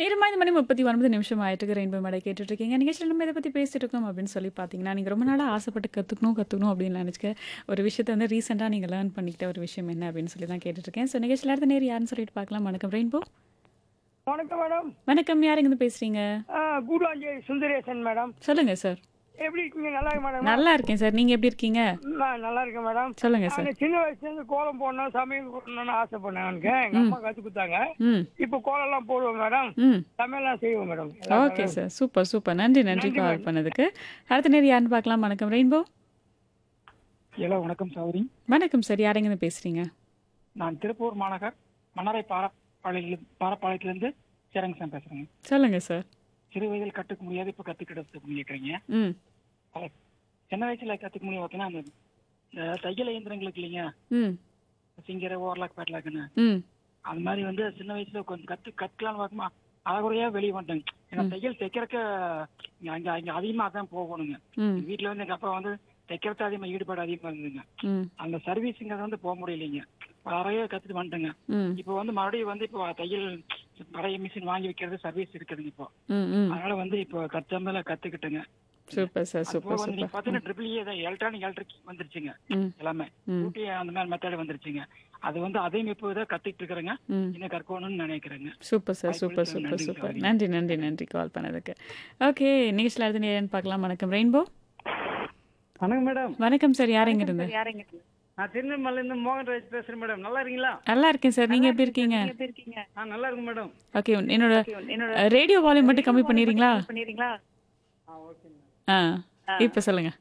நேரமா இந்த மணி முப்பத்தி ஒன்பது நிமிஷம் ஆயிட்டு ரெயின்போ மேடை கேட்டுட்டு இருக்கீங்க நிகழ்ச்சியில் நம்ம இதை பற்றி பேசிட்டு இருக்கோம் அப்படின்னு சொல்லி பார்த்தீங்கன்னா நீங்கள் ரொம்ப நாளாக ஆசைப்பட்டு கற்றுக்கணும் கற்றுக்கணும் அப்படின்னு நினச்சிக்க ஒரு விஷயத்தை வந்து ரீசெண்டாக நீங்கள் லேர்ன் பண்ணிக்கிட்ட ஒரு விஷயம் என்ன அப்படின்னு சொல்லி தான் கேட்டுட்டு இருக்கேன் ஸோ நிகழ்ச்சியில் அடுத்த நேரம் யாருன்னு சொல்லிட்டு பார்க்கலாம் வணக்கம் ரெயின்போ வணக்கம் மேடம் வணக்கம் யார் இருந்து பேசுறீங்க கூடாஞ்சேரி சுந்தரேசன் மேடம் சொல்லுங்க சார் எப்படி இருக்கீங்க நல்லா இருக்கு மேடம் நல்லா இருக்கேன் சார் நீங்கள் எப்படி இருக்கீங்க நான் நல்லா இருக்கேன் மேடம் சொல்லுங்க சார் நான் சின்ன வயசுல இருந்து கோலம் போடணும் சமையல் போடணும்னு ஆசைப்பட்டேன் எனக்கு எங்க அம்மா கத்து கொடுத்தாங்க ம் இப்போ கோலம் எல்லாம் போடுவோம் மேடம் ம் சமையல்லாம் செய்வோம் madam okay sir super super நன்றி நன்றி கால் பண்ணதுக்கு அடுத்த நேரம் யாருன்னு பார்க்கலாம் வணக்கம் ரெயின்போ ஹலோ வணக்கம் சௌரி வணக்கம் சார் யார் இருந்து பேசுறீங்க நான் திருப்பூர் மாநகர் மன்னரை பாரப்பாளையில பாரப்பாளையத்திலிருந்து சேரங்கசாமி பேசுறேங்க சொல்லுங்க சார் சிறு வயதில் கற்றுக்க முடியாது இப்போ கற்றுக்கிட்டு கேட்குறீங்க ம் சின்ன வயசுல கற்றுக்க முடியும் பார்த்தீங்கன்னா அந்த இந்த தையல் இயந்திரங்களுக்கு இல்லைங்க ம் சிங்கர் ஓவர்லாக் பேட்லாக்குன்னு ம் அது மாதிரி வந்து சின்ன வயசுல கொஞ்சம் கற்று கற்றுக்கலாம்னு பார்க்குமா அறகுறையா வெளியே வந்துட்டேங்க ஏன்னா தையல் தைக்கிறக்க இங்க அங்க அங்க அதிகமா அதான் போகணுங்க ம் வீட்டுல வந்து எங்க அப்பா வந்து தைக்கிறது அதிகமா ஈடுபாடு அதிகமா இருந்ததுங்க ம் அந்த சர்வீஸுங்கிறது வந்து போக முடியலைங்க நிறைய கத்துட்டு வந்துட்டேங்க ம் இப்போ வந்து மறுபடியும் வந்து இப்போ தையல் பழைய மிஷின் வாங்கி வைக்கிறது சர்வீஸ் இருக்குதுங்க இப்போ ம் ம் அதனால வந்து இப்போ கத்தாமல கத்துக்கிட்டுங்க சூப்பர் சார் அப்போ சூப்பர் வந்து நீங்க சூப்பர் பாத்தீங்கன்னா ட்ரிபிள் ஏ எலக்ட்ரானிக் எலக்ட்ரிக் வந்துருச்சுங்க ம் எல்லாமே ம். ஊட்டி அந்த மாதிரி மெத்தட் வந்துருச்சுங்க அது வந்து அதையும் இப்போ தான் கத்துக்கிட்டு இருக்கிறேங்க ம் இன்னும் கற்கணும்னு நினைக்கிறேங்க சூப்பர் சார் வாய்ப்பு சூப்பர் அளித்தது சூப்பர் நன்றி, சூப்பர் சாரி. நன்றி நன்றி நன்றி கால் பண்ணதுக்கு ஓகே நிகழ்ச்சியில் அடுத்த நேரம் பார்க்கலாம் வணக்கம் ரெயின்போ வணக்கம் மேடம் வணக்கம் சார் யார் எங்க இருந்து நான் திருநெல்வேலியிலிருந்து மோகன்ராஜ் பேசுறேன் மேடம் நல்லா இருக்கீங்களா நல்லா இருக்கேன் சார் நீங்க எப்படி இருக்கீங்க ஆ நல்லா இருக்கும் மேடம் ஓகே என்னோட ரேடியோ வால்யூம் மட்டும் கம்மி பண்ணிடுறீங்களா ஆ ஓகே மேடம் ஆ இப்போ சொல்லுங்க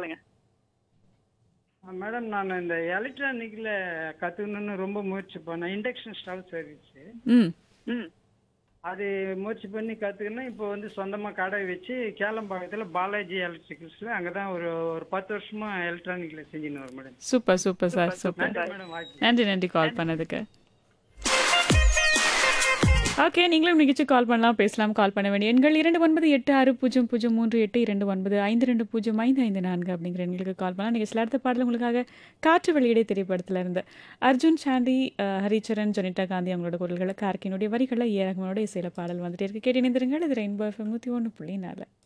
மேடம் நான் இந்த எலக்ட்ரானிக்ல கத்துக்கணும்னு ரொம்ப முயற்சி பண்ணேன் இண்டக்ஷன் ஸ்டவ் சர்வீஸ் ம் அது முயற்சி பண்ணி கற்றுக்கினேன் இப்போ வந்து சொந்தமாக கடை வச்சு கேளம்பாக்கத்தில் பாலாஜி எலக்ட்ரிக்கல்ஸில் அங்கே தான் ஒரு ஒரு பத்து வருஷமா எலக்ட்ரானிக்கில் செஞ்சுன்னு வரோம் madam super super sir super நன்றி மேடம் வாய்ப்பு நன்றி நன்றி கால் பண்ணதுக்கு ஓகே நீங்களும் நிகழ்ச்சி கால் பண்ணலாம் பேசலாம் கால் பண்ண வேண்டிய எண்கள் இரண்டு ஒன்பது எட்டு ஆறு பூஜ்ஜியம் பூஜ்ஜியம் மூன்று எட்டு இரண்டு ஒன்பது ஐந்து ரெண்டு பூஜ்ஜியம் ஐந்து ஐந்து நான்கு அப்படிங்கிற எண்களுக்கு கால் பண்ணலாம் நிகழ்ச்சியில் அடுத்த பாடல் உங்களுக்காக காற்று வெளியிடை திரைப்படத்தில் இருந்து அர்ஜுன் சாண்டி அஹ், ஹரிச்சரன் ஜொனிட்டா காந்தி அவங்களோட குரல்களை கார்கினுடைய வரிகளை ஏ ரகமனோட இசையில பாடல் வந்துட்டே இருக்கு கேட்டு இணைந்திருங்கள் இது ரெயின்போ எஃப்எம் நூற்றி ஒன்று புள்ளி நாலு